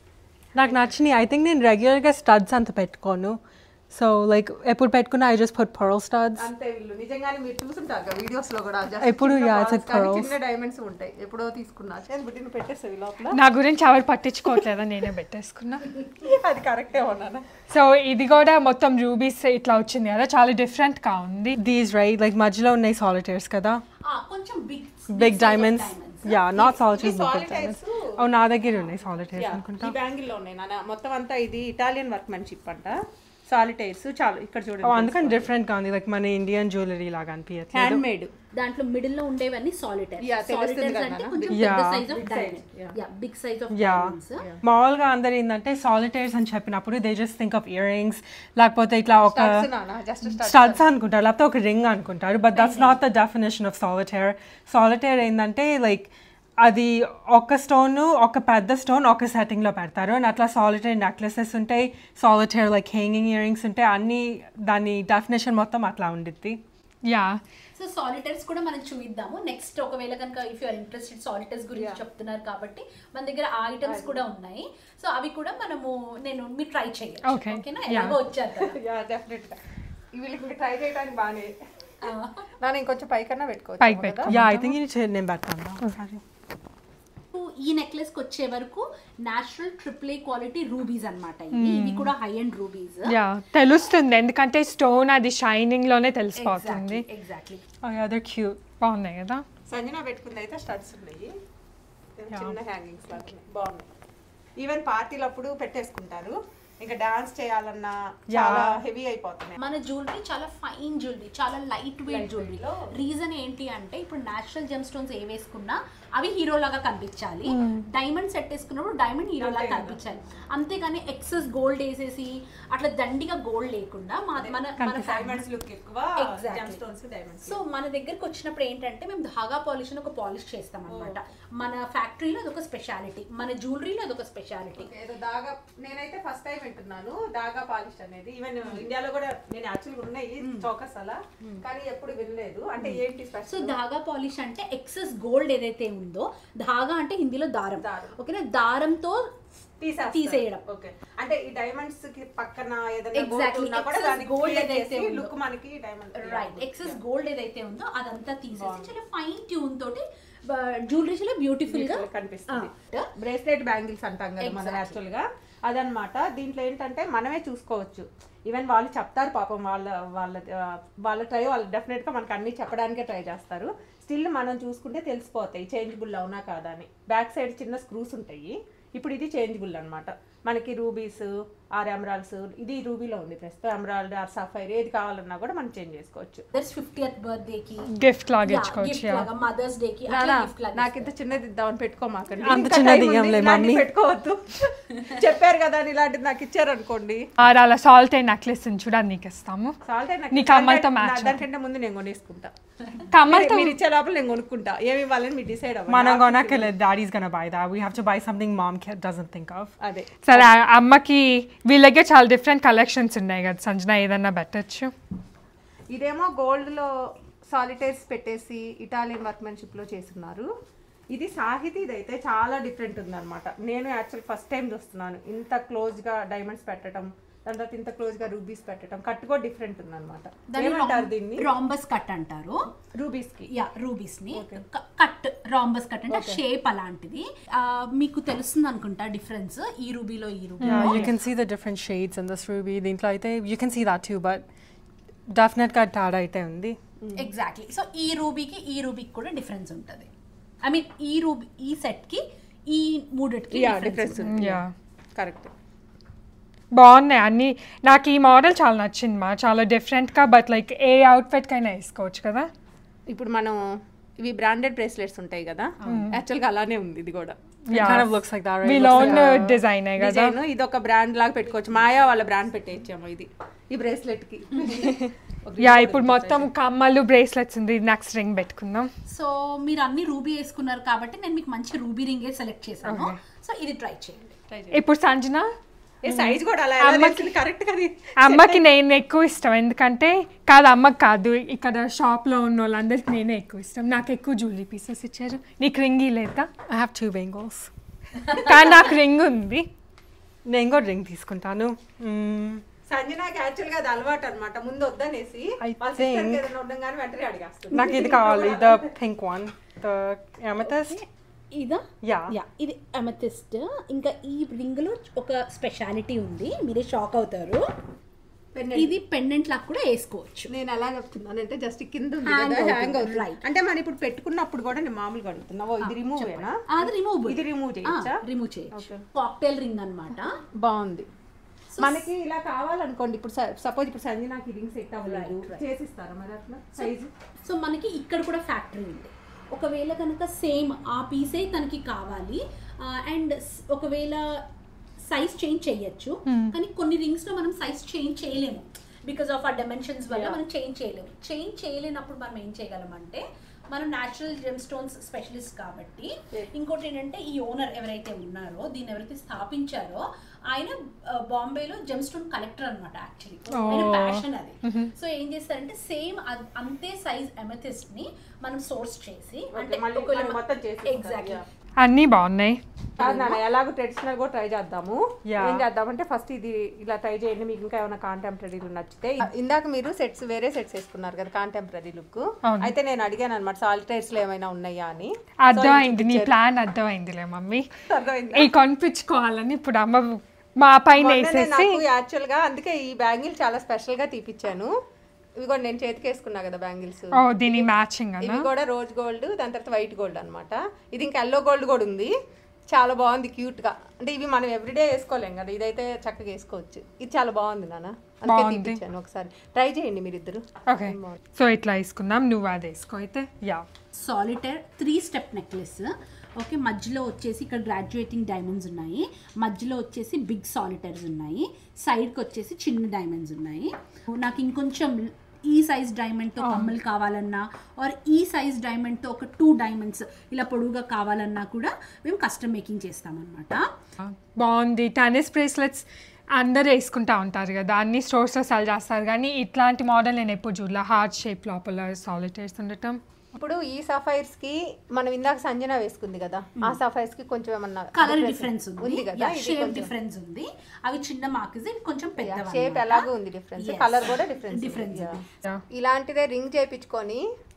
నాకు నచ్చినాయి ఐ థింక్ నేను రెగ్యులర్గా స్టడ్స్ అంత పెట్టుకోను సో లైక్ ఎప్పుడు పెట్టుకున్నా I just put pearl studs అంతే వీళ్ళు నిజంగానే మీరు చూసుంటారు కదా వీడియోస్ లో కూడా just ఎప్పుడు, చిన్న yeah, it's balls like కానీ pearls. చిన్న డైమండ్స్ ఉంటాయి ఎప్పుడో తీసుకున్నా చేతి బుట్టి నువ్వు పెట్టేస్తావు ఈ లోపల నా గురించి ఎవరు పట్టించుకోవట్లేదా నేనే పెట్టేసుకున్నా అది కరెక్టే ఉన్నాను సో ఇది కూడా మొత్తం రూబీస్ ఇట్లా వచ్చింది కదా చాలా డిఫరెంట్ గా ఉంది దీస్ రైట్ లైక్ మధ్యలో ఉన్నాయి సాలిటైర్స్ కదా ఆ, కొంచెం big big diamonds yeah not solitaires big solitaires. Diamonds oh నా దగ్గర ఉన్నాయి సాలిటైర్స్ అనుకుంటా ఈ బ్యాంగిల్ లో ఉన్నాయి నాన్న మొత్తం అంతా ఇది ఇటాలియన్ వర్క్మెన్షిప్ అంట సాలిటైర్స్ చాలు ఇక్కడ ఓ చూడండి అందుకని డిఫరెంట్ గా ఉంది లైక్ మన ఇండియన్ జ్యువెలరీ లాగా అనిపించట్లేదు హ్యాండ్ మేడ్ దాంట్లో మిడిల్ లో ఉండేవన్నీ సాలిటైర్ Yeah, తెలుస్తుంది సాలిటైర్స్ కదా అంటే నాన్న. కొంచెం Yeah. పెద్ద size of Big diamond size, yeah big size of uh diamonds మామూలుగా అందరు ఏంటంటే సాలిటైర్స్ అని చెప్పినప్పుడు they just think of earrings లేకపోతే ఇట్లా ఒక జస్ట్ స్టడ్స్ అనుకుంటారు లేకపోతే ఒక రింగ్ అనుకుంటారు but that's not the definition of solitaire solitaire ఏంటంటే లైక్ అది ఒక స్టోన్ ఒక పెద్ద స్టోన్ ఒక సెట్టింగ్లో పెడతారు అండ్ అట్లా సాలిటైర్ నెక్లెసెస్ ఉంటాయి solitaire like hanging earrings ఉంటాయి అన్ని దాని డెఫినేషన్ మొత్తం అట్లా ఉండిద్ది యా సో సాలిటైర్స్ కూడా మనం చూద్దాము నెక్స్ట్ ఒకవేళ కనుక ఇఫ్ యూఆర్ ఇంట్రెస్టెడ్ సాలిటైర్స్ గురించి చెప్తున్నారు కాబట్టి మన దగ్గర ఆ ఐటమ్స్ కూడా ఉన్నాయి సో అవి కూడా మనము నేను మీరు ట్రై చేయొచ్చు Okay. ఓకేనా Yeah. ఎలాగో వచ్చారు కదా. యా డెఫినెట్ గా వీళ్ళకి ట్రై చేయడానికి బాగానే నాన్న ఇంకొంచెం పైకన్నా పైకి పెట్టుకోవచ్చు పెట్టుకో. యా ఐ థింక్ నేను పెడతాను ఒకసారి ఈ నెక్లెస్ కి వచ్చే వరకు natural triple A quality rubies అన్నమాట ఇవి ఇవి కూడా హై అండ్ రూబీస్ యా తెలుస్తుంది ఎందుకంటే స్టోన్ అది షైనింగ్ లోనే తెలిసిపోతుంది ఎగ్జాక్ట్లీ అదర్ క్యూట్ బాగున్నాయి కదా సంజన పెట్టుకుంది అయితే స్టడ్స్ ఉన్నాయి చిన్న హ్యాంగింగ్స్ లాగా ఉన్నాయి. బాగున్నాయి ఈవెన్ పార్టీలప్పుడు పెట్టేసుకుంటారు ఇంకా డాన్స్ చేయాలన్నా చాలా హెవీ అయిపోతున్నాయి మన జ్యువెలరీ చాలా ఫైన్ జ్యువెలరీ చాలా లైట్ వెయిట్ జ్యువెలరీ రీజన్ ఏంటి అంటే ఇప్పుడు నేచురల్ జెమ్ స్టోన్స్ ఏ వేసుకున్నా అవి హీరో లాగా కనిపించాలి డైమండ్ సెట్ వేసుకున్నప్పుడు డైమండ్ హీరో లాగా కనిపించాలి అంతేగాని ఎక్సెస్ గోల్డ్ వేసేసి అట్లా దండిగా గోల్డ్ లేకుండా మా మన మన డైమండ్స్ లుక్ ఎక్కువ Exactly. Gemstones diamonds so మన దగ్గరకు వచ్చినప్పుడు ఏంటంటే మేము ధాగా పాలిష్ అని ఒక పాలిష్ చేస్తాం అనమాట మన ఫ్యాక్టరీలో అదొక స్పెషాలిటీ మన జ్యువెలరీలో అదొక స్పెషాలిటీ ఏదో దాగా నేనైతే ఫస్ట్ టైం వింటున్నాను దాగా పాలిష్ అనేది ఈవెన్ ఇండియాలో కూడా నేను యాక్చువల్గా ఉన్నాయి చౌకస్ అలా కానీ ఎప్పుడు వినలేదు అంటే ఏంటి సో స్పెషల్ ధాగా పాలిష్ అంటే ఎక్సెస్ గోల్డ్ ఏదైతే ఉందో ధాగా అంటే హిందీలో దారం దారం. ఓకేనా దారంతో తీసేయడం. ఓకే అంటే ఈ డైమండ్స్ కి పక్కన ఏదైనా Exactly. Excess gold ఏదైతే ఉందో. లుక్ మనకి డైమండ్ రైట్ ఎక్సెస్ గోల్డ్ ఏదైతే ఉందో అదంతా తీసేసి చాలా ఫైన్ ట్యూన్ తోటి జ్యువెలరీ చాలా బ్యూటిఫుల్ గా కనిపిస్తుంది ఆ. బ్రేస్లెట్ బ్యాంగిల్స్ అంటాం కదా మనం Exactly. యాక్చువల్ గా అదనమాట దీంట్లో ఏంటంటే మనమే చూసుకోవచ్చు ఈవెన్ వాళ్ళు చెప్తారు పాపం వాళ్ళ వాళ్ళ ఆ, వాళ్ళ ట్రై వాళ్ళు డెఫినెట్ గా మనకు అన్ని చెప్పడానికే ట్రై చేస్తారు స్టిల్ మనం చూసుకుంటే తెలిసిపోతాయి చేంజబుల్ అవునా కాదా అని బ్యాక్ సైడ్ చిన్న స్క్రూస్ ఉంటాయి ఇప్పుడు ఇది చేంజబుల్ అన్నమాట మనకి రూబీస్ ఆర్ ఎమరాల్డ్స్ ఇది రూబీలో ఉంది ప్రస్తుతం ఎమరాల్డ్ ఆర్ సఫైర్ ఏది కావాలన్నా కూడా మనం చేంజ్ చేసుకోవచ్చు మదర్స్ ఫిఫ్టీయత్ బర్త్డే కి గిఫ్ట్ లాగా ఇచ్చుకోవచ్చు గిఫ్ట్ యా లాగా మదర్స్ డే కి నానా, గిఫ్ట్ లాగా నాకు ఇంత చిన్నది ఇద్దామని పెట్టుకోమాకండి అంత ఇంకా చిన్నది time ఉంది, ఇయ్యంలే, ఇలాంటివి మమ్మీ. పెట్టుకోవద్దు చెప్పారు కదా అని ఇలాంటిది నాకు ఇచ్చారనుకోండి అలా సాల్ట్ అయిన నెక్లెస్ చూడాలి నీకు ఇస్తాము సాల్ట్ అయినా నీ కమ్మలతో match దానికంటే ముందు నేను కొనేసుకుంటా కమ్మలతో మీరు ఇచ్చే లోపల నేను కొనుక్కుంటా ఏమి ఇవ్వాలని మీరు డిసైడ్ మనం అవ్వాలి కొనక్కర్లేదు daddy's gonna buy that we have to buy something mom ca- doesn't think of అదే సరే ఆ అమ్మకి వీళ్ళ దగ్గర చాలా డిఫరెంట్ కలెక్షన్స్ ఉన్నాయి కదా సంజన ఏదన్నా పెట్టచ్చు ఇదేమో గోల్డ్ లో సాలిటైర్స్ పెట్టేసి ఇటాలియన్ వర్క్మెన్షిప్ లో చేస్తున్నారు ఇది సాహితీ ఇదైతే చాలా డిఫరెంట్ ఉందన్నమాట నేను యాక్చువల్ ఫస్ట్ టైం చూస్తున్నాను ఇంత క్లోజ్ గా డైమండ్స్ పెట్టడం దాని తర్వాత ఇంత క్లోజ్ గా రూబీస్ పెట్టడం కట్ కూడా డిఫరెంట్ ఉందన్నమాట ఏమంటారు దీన్ని రాంబస్ కట్ అంటారు రూబీస్ కి యా రూబీస్ ని కట్ రాంబస్ కట్ అంటే షేప్ అలాంటిది ఆ, మీకు తెలుస్తుంది అనుకుంటా డిఫరెన్స్ ఈ రూబీలో ఈ ruby yeah you can see the different shades in this ruby దీంట్లో అయితే you can see that too but డెఫినెట్గా టాడ్ అయితే ఉంది ఎగ్జాక్ట్లీ సో ఈ రూబీకి ఈ రూబీకి కూడా డిఫరెన్స్ ఉంటుంది ఐ మీన్ ఈ రూబీ ఈ సెట్కి ఈ మూడిటికి yeah difference difference yeah correct బాగున్నాయి అన్ని నాకు ఈ మోడల్ చాలా నచ్చింది మా చాలా డిఫరెంట్గా బట్ లైక్ ఏ అవుట్ఫిట్కైనా వేసుకోవచ్చు కదా ఇప్పుడు మనం ఇవి బ్రాండెడ్ బ్రేస్లెట్స్ ఉంటాయి కదా యాక్చువల్గా అలానే ఉంది ఇది కూడా Yeah. kind of looks like that, right? వీళ్ళ Looks own like a- design కదా డిజైన్ ఇది ఒక బ్రాండ్ లాగా పెట్టుకోవచ్చు మాయా వాళ్ళ బ్రాండ్ పెట్టేయచ్చాము ఇది ఈ బ్రేస్లెట్ కి యా ఇప్పుడు మొత్తం కమ్మలు బ్రేస్లెట్స్ ఉంది నెక్స్ట్ రింగ్ పెట్టుకుందాం సో మీరు అన్ని రూబీ వేసుకున్నారు కాబట్టి నేను మీకు మంచి రూబీ రింగే సెలెక్ట్ చేశాను సో ఇది ట్రై చేయండి ఇప్పుడు సంజన సైజ్ కూడా అలా కరెక్ట్ గా అమ్మకి నేను ఎక్కువ ఇష్టం ఎందుకంటే కాదు అమ్మకి కాదు ఇక్కడ షాప్లో ఉన్న వాళ్ళందరికి నేనే ఎక్కువ ఇష్టం నాకు ఎక్కువ జ్యువెలరీ పీసెస్ ఇచ్చారు నీకు రింగ్ లేదా I have two bangles. కానీ నాకు రింగ్ ఉంది నేను కూడా రింగ్ తీసుకుంటాను Mm, సంజనాకి యాక్చువల్ గా అది అలవాటు అనమాట ముందు వద్దనేసి I వాళ్ళ sister కి think- ఏదైనా ఉండగానే వెంటనే అడిగేస్తుంది నాకు ఇది కావాలి the pink one, the amethyst. ఇదా Yeah. యా ఇది అమెథిస్ట్ ఇంకా ఈ రింగ్ లో ఒక స్పెషాలిటీ ఉంది మీరే షాక్ అవుతారు ఇది పెండెంట్ లాగా కూడా వేసుకోవచ్చు నేను ఎలా చెప్తున్నానంటే జస్ట్ కింద ఉంది Hang కదా అవుతుంది, హ్యాంగ్ అవుతుంది right. అంటే మనం ఇప్పుడు పెట్టుకున్నప్పుడు కూడా నేను మామూలుగా అడుగుతున్నా ఓ ఇది రిమూవ్ ఏనా అది రిమూవ్ ఇది remove చేయొచ్చా? రిమూవ్ చేయొచ్చు కాక్టైల్ రింగ్ అన్నమాట బాగుంది మనకి ఇలా కావాలనుకోండి ఇప్పుడు సపోజ్ ఇప్పుడు సంజనాకి రింగ్ సెట్ అవ్వలేదు చేసిస్తారా మరి అట్లా సైజు సో మనకి ఇక్కడ కూడా ఫ్యాక్టరీ ఉంది ఒకవేళ కనుక సేమ్ ఆ పీసే తనకి కావాలి అండ్ ఒకవేళ సైజ్ చేంజ్ చేయొచ్చు కానీ కొన్ని రింగ్స్ లో మనం సైజ్ చేంజ్ చేయలేము బికాస్ ఆఫ్ ఆ డైమెన్షన్స్ వల్ల మనం చేంజ్ చేయలేము చేంజ్ చేయలేనప్పుడు మనం ఏం చేయగలమంటే మనం న్యాచురల్ జెమ్ స్టోన్స్ స్పెషలిస్ట్ కాబట్టి ఇంకోటి ఏంటంటే ఈ ఓనర్ ఎవరైతే ఉన్నారో దీన్ని ఎవరైతే స్థాపించారో ఆయన ఆ, బాంబేలో జెమ్ స్టోన్ కలెక్టర్ అనమాట యాక్చువల్లీ ఆయన ప్యాషన్ అది సో ఏం చేస్తారంటే సేమ్ అంతే సైజ్ ఎమెథిస్ట్ ని మనం సోర్స్ చేసి అంటే మళ్ళీ ఒకవేళ మనం మొత్తం చేసేస్తాం, ఎగ్జాక్ట్లీ yeah. అన్నీ బాగున్నాయి కాదు నాన్న ఎలాగో ట్రెడిషనల్ కూడా ట్రై చేద్దాము Yeah. ఏం చేద్దామంటే ఫస్ట్ ఇది ఇలా ట్రై చేయండి మీకు ఇంకా ఏమైనా కాంటెంపరీలు నచ్చితే ఇందాక మీరు సెట్స్ వేరే సెట్స్ వేసుకున్నారు కదా కాంటెంపరీ లుక్ అయితే నేను అడిగాను అనమాట సాలిటైర్స్ లో ఏమైనా ఉన్నాయా అని అర్థమైంది నీ ప్లాన్ అర్థమైందిలే మమ్మీ అర్థమైందా? ఈ కొనిపించుకోవాలని ఇప్పుడు అమ్మ మా పైన మొన్ననే వేసేసి నాకు యాక్చువల్ గా అందుకే ఈ బ్యాంగిల్ చాలా స్పెషల్ గా తీపిచ్చాను ఇవి కూడా నేను చేతికి వేసుకున్నా కదా బ్యాంగిల్స్ ఓ దీని మ్యాచింగ్ ఇవి అన్న కూడా రోజ్ గోల్డ్ దాని తర్వాత వైట్ గోల్డ్ అన్నమాట ఇది ఇంకా ఎల్లో గోల్డ్ కూడా ఉంది చాలా బాగుంది క్యూట్ గా అంటే ఇవి మనం ఎవ్రీడే వేసుకోలేం కదా ఇదైతే చక్కగా వేసుకోవచ్చు ఇది చాలా బాగుంది నాన్న అందుకే బాగుంది. తీపిచ్చాను ఒకసారి ట్రై చేయండి మీరిద్దరు ఓకే సో ఇట్లా వేసుకుందాం నువ్వు అది వేసుకో అయితే yeah solitaire three step necklace okay మధ్యలో వచ్చేసి ఇక్కడ గ్రాడ్యుయేటింగ్ డైమండ్స్ ఉన్నాయి మధ్యలో వచ్చేసి బిగ్ సాలిటైర్స్ ఉన్నాయి సైడ్కి వచ్చేసి చిన్న డైమండ్స్ ఉన్నాయి నాకు ఇంకొంచెం ఈ సైజ్ డైమండ్తో కమ్మలు కావాలన్నా ఆర్ ఈ సైజ్ డైమండ్తో ఒక టూ డైమండ్స్ ఇలా పొడుగుగా కావాలన్నా కూడా మేము కస్టమ్ మేకింగ్ చేస్తామన్నమాట బాగుంది టెన్నిస్ బ్రేస్లెట్స్ అందరు వేసుకుంటా ఉంటారు కదా అన్ని స్టోర్స్లో సెల్ చేస్తారు కానీ ఇట్లాంటి మోడల్ నేను ఎప్పుడు చూడలే హార్ట్ షేప్ లోపల సాలిటైర్స్ ఉండటం ఇప్పుడు ఈ సఫైర్స్ కి మనం ఇందాక సంజన వేసుకుంది కదా ఆ సఫైర్స్ కి కొంచెం ఏమన్నా కలర్ difference డిఫరెన్స్ ఉంది ఉంది కదా ఇది షేప్ కొంచెం డిఫరెన్స్ ఉంది అవి చిన్న మార్క్స్ ఇవి కొంచెం పెద్ద షేప్ ఎలాగో ఉంది డిఫరెన్స్ కలర్ కూడా డిఫరెన్స్ డిఫరెన్స్ Yeah. ఇలాంటిదే రింగ్ చేయించుకొని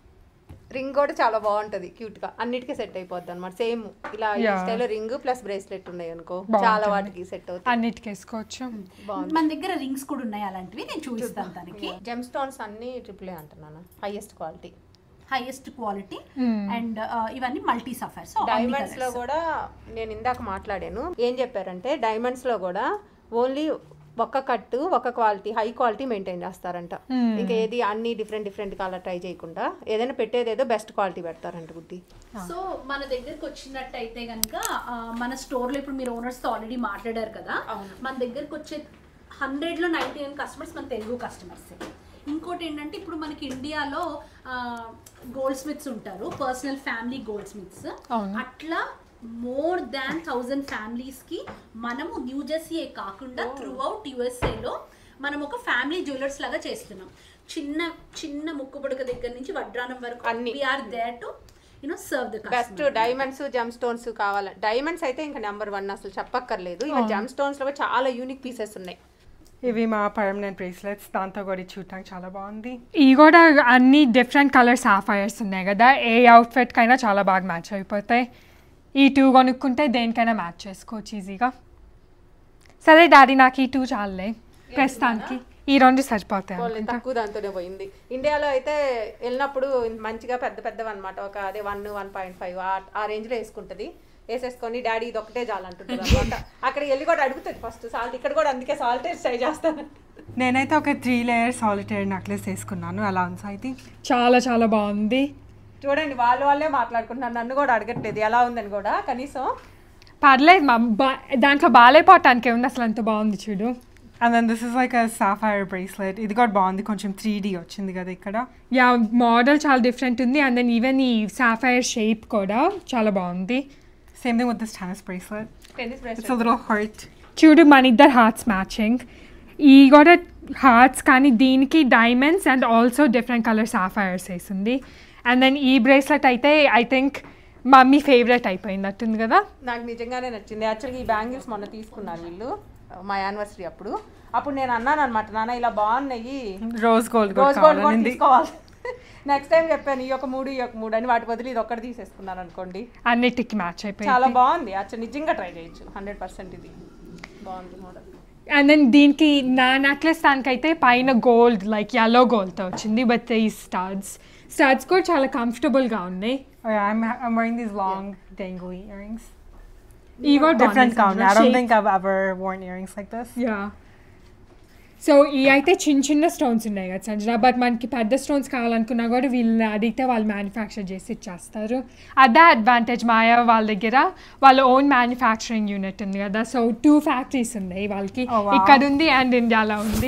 రింగ్ కూడా చాలా బాగుంటది క్యూట్ గా అన్నిటికీ సెట్ అయిపోద్ది అనమాట సేమ్ ఇలా ఈ Yeah. Style ring plus bracelet ఉన్నాయి అనుకో బాగుంటుంది. చాలా వాటికి సెట్ అవుతుంది అన్నిటికి వేసుకోవచ్చు బాగుంది మన దగ్గర రింగ్స్ కూడా ఉన్నాయి అలాంటివి నేను చూపిస్తాను తనకి జెమ్ స్టోన్స్ అన్ని ట్రిపుల్ ఏ అంటున్నాను highest quality highest quality and ఇవన్నీ మల్టీ సఫర్స్ డైమండ్స్ లో కూడా నేను ఇందాక మాట్లాడాను ఏం చెప్పారంటే డైమండ్స్ లో కూడా ఓన్లీ ఒక్క కట్టు ఒక క్వాలిటీ హై క్వాలిటీ మెయింటైన్ చేస్తారంట ఇంకా ఏది అన్ని డిఫరెంట్ డిఫరెంట్ కలర్ ట్రై చేయకుండా ఏదైనా పెట్టేది ఏదో బెస్ట్ క్వాలిటీ పెడతారంట గుడ్డి సో మన దగ్గరకు వచ్చినట్టయితే కనుక మన స్టోర్ లో ఇప్పుడు మీరు ఓనర్స్ తో ఆల్రెడీ మాట్లాడారు కదా మన దగ్గరకు వచ్చే హండ్రెడ్ లో నైన్టీ నైన్ కస్టమర్స్ మన తెలుగు కస్టమర్స్ ఇంకోటి ఏంటంటే ఇప్పుడు మనకి ఇండియాలో గోల్డ్ స్మిత్స్ ఉంటారు పర్సనల్ ఫ్యామిలీ గోల్డ్ స్మిత్స్ అట్లా మోర్ దాన్ థౌజండ్ ఫ్యామిలీస్ కి మనము న్యూ జెర్సీయే కాకుండా త్రూ అవుట్ యుఎస్ఏలో మనం ఒక ఫ్యామిలీ జ్యువెలర్స్ లాగా చేస్తున్నాం చిన్న చిన్న ముక్కు పుడక దగ్గర నుంచి వడ్రానం వరకు అన్ని. We are there to you know serve the best diamonds gemstones కావాలి డైమండ్స్ అయితే ఇంకా నెంబర్ వన్ అసలు చెప్పక్కర్లేదు ఇక జమ్ స్టోన్స్ లో కూడా చాలా యూనిక్ పీసెస్ ఉన్నాయి ఇవి మా పర్మనెంట్ బ్రేస్లెట్స్ దాంతో కూడా ఇది చూడటానికి చాలా బాగుంది ఈ కూడా అన్ని డిఫరెంట్ కలర్ సాఫైర్స్ ఉన్నాయి కదా ఏ అవుట్ఫిట్కైనా చాలా బాగా మ్యాచ్ అయిపోతాయి ఈ టూ కొనుక్కుంటే దేనికైనా మ్యాచ్ చేసుకోవచ్చు ఈజీగా సరే డాడీ నాకు ఈ టూ చాలులే ప్రస్తుతానికి ఈ రెండు సరిపోతాయి వాళ్ళు అనుకుంటా. తక్కువ దాంతోనే పోయింది ఇండియాలో అయితే వెళ్ళినప్పుడు మంచిగా పెద్ద పెద్దవి అనమాట ఒక అదే one one point five uh range లో వేసుకుంటది వేసేసుకొని డాడీ ఇది ఒకటే చాలు అంటుంటుంది అనమాట అక్కడికి వెళ్ళి కూడా అడుగుతుంది ఫస్ట్ సాల్ట్ ఇక్కడ కూడా అందుకే సాల్ట్ ట్రై చేస్తాను నేనైతే ఒక త్రీ లేయర్ సాలిటరీ నెక్లెస్ వేసుకున్నాను అలా ఉంది సాయితి చాలా చాలా బాగుంది చూడండి వాళ్ళు వాళ్ళే మాట్లాడుకుంటున్నారు నన్ను కూడా అడగట్లేదు ఎలా ఉందని కూడా కనీసం పర్లేదు మా బా- దాంట్లో బాగాలేపోవటానికి ఉంది అసలు అంత బాగుంది చూడు and then this is like a sapphire bracelet ఇది కూడా బాగుంది కొంచెం త్రీ డీ వచ్చింది కదా ఇక్కడ యా మోడల్ చాలా డిఫరెంట్ ఉంది అండ్ దెన్ ఈవెన్ ఈ సాఫైర్ షేప్ కూడా చాలా బాగుంది same thing with this tennis bracelet tennis it's a little heart చూడు మన ఇద్దరు హార్ట్స్ మ్యాచింగ్ ఈ కూడా హార్ట్స్ కానీ దీనికి diamonds and also different colour sapphires వేసింది అండ్ దెన్ ఈ బ్రేస్లెట్ అయితే ఐ థింక్ మమ్మీ ఫేవరెట్ అయిపోయిందట్టుంది కదా నాకు నిజంగానే నచ్చింది యాక్చువల్గా ఈ బ్యాంగిల్స్ మొన్న తీసుకున్నారు వీళ్ళు మా యానివర్సరీ అప్పుడు అప్పుడు నేను అన్నాను అనమాట నాన్న ఇలా బాగున్నాయి రోజ్ గోల్డ్ రోజు గోల్డ్ కూడా కావాలనింది తీసుకోవాలి నెక్స్ట్ టైం చెప్పాను ఈ ఒక మూడు ఈ ఒక మూడు అని వాటి బదులు ఇది ఒక్కటి తీసేసుకున్నాను అనుకోండి అన్నిటికి మ్యాచ్ చాలా అయిపోయింది బాగుంది యాక్చువల్ నిజంగా ట్రై చేయొచ్చు హండ్రెడ్ పర్సెంట్ ఇది బాగుంది మోడల్ అండ్ దెన్ దీనికి నా నెక్లెస్ దానికైతే పైన గోల్డ్ లైక్ ఎల్లో గోల్డ్తో వచ్చింది బట్ ఈ స్టార్స్ స్టార్స్ కూడా చాలా కంఫర్టబుల్గా ఉన్నాయి Oh, yeah, I'm, I'm wearing these long dangly earrings. ఈ కూడా Different బాగున్నాయి gown. I don't Shape- think I've ever worn earrings like this. Yeah so ఈ అయితే చిన్న చిన్న స్టోన్స్ ఉన్నాయి కదా సంజన బట్ మనకి పెద్ద స్టోన్స్ కావాలనుకున్నా కూడా వీళ్ళని అడిగితే వాళ్ళు మ్యానుఫ్యాక్చర్ చేసి ఇచ్చేస్తారు అదే అడ్వాంటేజ్ మాయా వాళ్ళ దగ్గర వాళ్ళ ఓన్ మ్యానుఫ్యాక్చరింగ్ యూనిట్ ఉంది కదా సో టూ ఫ్యాక్టరీస్ ఉన్నాయి వాళ్ళకి Oh, wow. ఇక్కడ ఉంది అండ్ ఇండియాలో ఉంది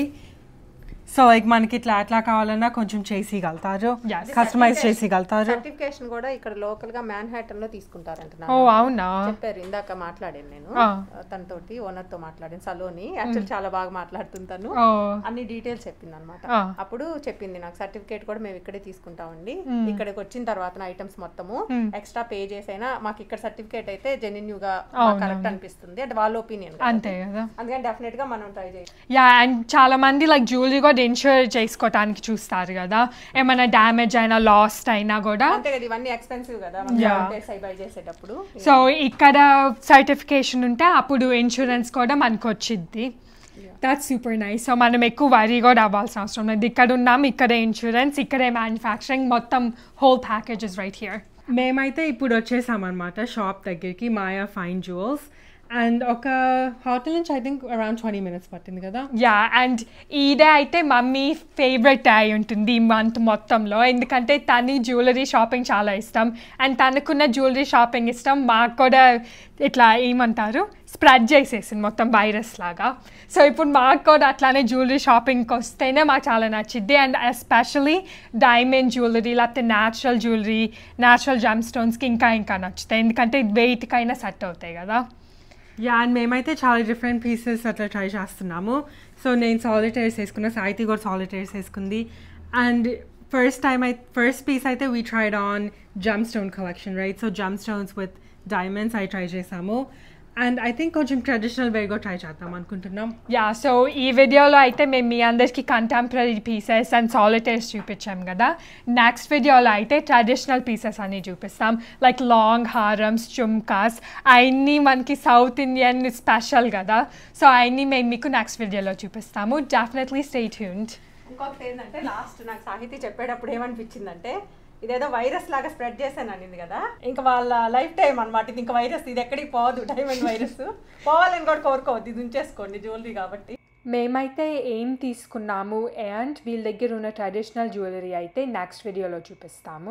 సో లైక్ మనకి ఇట్లా ఎట్లా కావాలన్నా కొంచెం చేసిగలుగుతారు Yes. కస్టమైజ్ చేసిగలుగుతారు సర్టిఫికేషన్ కూడా ఇక్కడ లోకల్ గా మ్యాన్హాటన్ లో తీసుకుంటారంట ఓ నాన్న. అవునా చెప్పారు ఇందాక మాట్లాడాను నేను ఆ. తనతోటి ఓనర్ తో మాట్లాడాను సలోని యాక్చువల్ చాలా బాగా మాట్లాడుతుంది తను ఓ అన్ని డీటెయిల్స్ చెప్పింది అనమాట ఆ. అప్పుడు చెప్పింది నాకు సర్టిఫికేట్ కూడా మేము ఇక్కడే తీసుకుంటామండి ఇక్కడికి వచ్చిన తర్వాత ఐటమ్స్ మొత్తము ఎక్స్ట్రా పే చేసైనా మాకు ఇక్కడ సర్టిఫికేట్ అయితే జెన్యున్ గా కరెక్ట్ అనిపిస్తుంది అంటే వాళ్ళ ఒపీనియన్ అంతే కదా అందుకని డెఫినెట్ గా మనం ట్రై చేయాలి యా అండ్ చాలా మంది లైక్ జ్యువెలరీ కూడా ఇన్షూర్ చేసుకోవటానికి చూస్తారు కదా ఏమైనా డ్యామేజ్ అయినా లాస్ట్ అయినా కూడా అంతే కదా ఇవన్నీ ఎక్స్పెన్సివ్ కదా మనం బై చేసేటప్పుడు సో ఇక్కడ సర్టిఫికేషన్ ఉంటే అప్పుడు ఇన్సూరెన్స్ కూడా మనకు వచ్చింది దాట్ సూపర్ నైస్ సో మనం ఎక్కువ వరీ కూడా అవ్వాల్సిన అవసరం లేదు ఇక్కడ ఉన్నాం ఇక్కడే ఇన్సూరెన్స్ ఇక్కడే మ్యానుఫ్యాక్చరింగ్ మొత్తం హోల్ ప్యాకేజెస్ రైట్ హియర్ మేమైతే ఇప్పుడు వచ్చేసామన్నమాట షాప్ దగ్గరికి మాయా ఫైన్ జ్యువెల్స్ అండ్ ఒక హోటల్ నుంచి I think around twenty minutes పట్టింది కదా యా అండ్ ఈ డే అయితే మమ్మీ ఫేవరెట్ డే అయి ఉంటుంది ఈ మంత్ మొత్తంలో ఎందుకంటే తని జ్యువెలరీ షాపింగ్ చాలా ఇష్టం అండ్ తనకున్న జ్యువెలరీ షాపింగ్ ఇష్టం మాకు కూడా ఇట్లా ఏమంటారు స్ప్రెడ్ చేసేసింది మొత్తం వైరస్ లాగా సో ఇప్పుడు మాకు కూడా అట్లానే జ్యువెలరీ షాపింగ్కి వస్తేనే మాకు చాలా నచ్చింది అండ్ ఎస్పెషలీ డైమండ్ జ్యువెలరీ లేకపోతే న్యాచురల్ జ్యువెలరీ న్యాచురల్ జమ్ స్టోన్స్కి ఇంకా ఇంకా నచ్చుతాయి ఎందుకంటే వెయిట్కైనా సెట్ అవుతాయి కదా యా అండ్ మేమైతే చాలా డిఫరెంట్ పీసెస్ అట్లా ట్రై చేస్తున్నాము సో నేను సాలిటైర్స్ వేసుకున్నా సాయితి కూడా సాలిటైర్స్ వేసుకుంది and first time I first piece అయితే we tried on gemstone collection right so gemstones with diamonds అవి ట్రై చేసాము అండ్ ఐ థింక్ కొంచెం ట్రెడిషనల్ వేగా ట్రై చేద్దాం అనుకుంటున్నాం యా సో ఈ వీడియోలో అయితే మేము మీ అందరికీ కంటెంపరీ పీసెస్ అండ్ సాలిటైర్స్ చూపించాం కదా నెక్స్ట్ వీడియోలో అయితే ట్రెడిషనల్ పీసెస్ అన్ని చూపిస్తాం లైక్ లాంగ్ హారమ్స్ చుమ్కాస్ అవన్నీ మనకి సౌత్ ఇండియన్ స్పెషల్ కదా సో అవన్నీ మేము మీకు నెక్స్ట్ వీడియోలో చూపిస్తాము డెఫినెట్లీ స్టే ట్యూన్డ్ ఇంకొకటి ఏంటంటే లాస్ట్ నాకు సాహితీ చెప్పేటప్పుడు ఏమనిపించిందంటే ఇదేదో వైరస్ లాగా స్ప్రెడ్ చేశాను అనింది కదా ఇంకా వాళ్ళ లైఫ్ టైం అనమాట ఇది ఇంకా వైరస్ ఇది ఎక్కడికి పోదు డైమండ్ వైరస్ పోవాలని కూడా కోరుకోవద్దు ఇది ఉంచేసుకోండి జ్యువెలరీ కాబట్టి మేమైతే ఏం తీసుకున్నాము అండ్ వీళ్ళ దగ్గర ఉన్న ట్రెడిషనల్ జ్యువెలరీ అయితే నెక్స్ట్ వీడియోలో చూపిస్తాము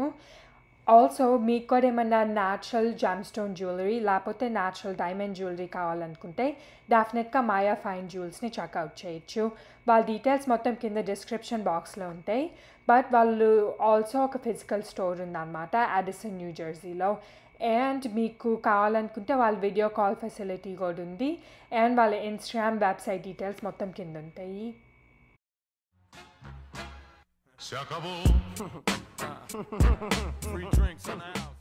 ఆల్సో మీకు కూడా ఏమన్నా న్యాచురల్ జామ్ స్టోన్ జ్యువెలరీ లేకపోతే న్యాచురల్ డైమండ్ జ్యువెలరీ కావాలనుకుంటే డెఫినెట్గా మాయా ఫైన్ జ్యువెల్స్ని చెక్అవుట్ చేయొచ్చు వాళ్ళ డీటెయిల్స్ మొత్తం కింద డిస్క్రిప్షన్ బాక్స్లో ఉంటాయి బట్ వాళ్ళు ఆల్సో ఒక ఫిజికల్ స్టోర్ ఉందన్నమాట అడిసన్ న్యూ జెర్సీలో అండ్ మీకు కావాలనుకుంటే వాళ్ళ వీడియో కాల్ ఫెసిలిటీ కూడా ఉంది అండ్ వాళ్ళ ఇన్స్టాగ్రామ్ వెబ్సైట్ డీటెయిల్స్ మొత్తం కింద ఉంటాయి Se acabó. Free drinks in the house.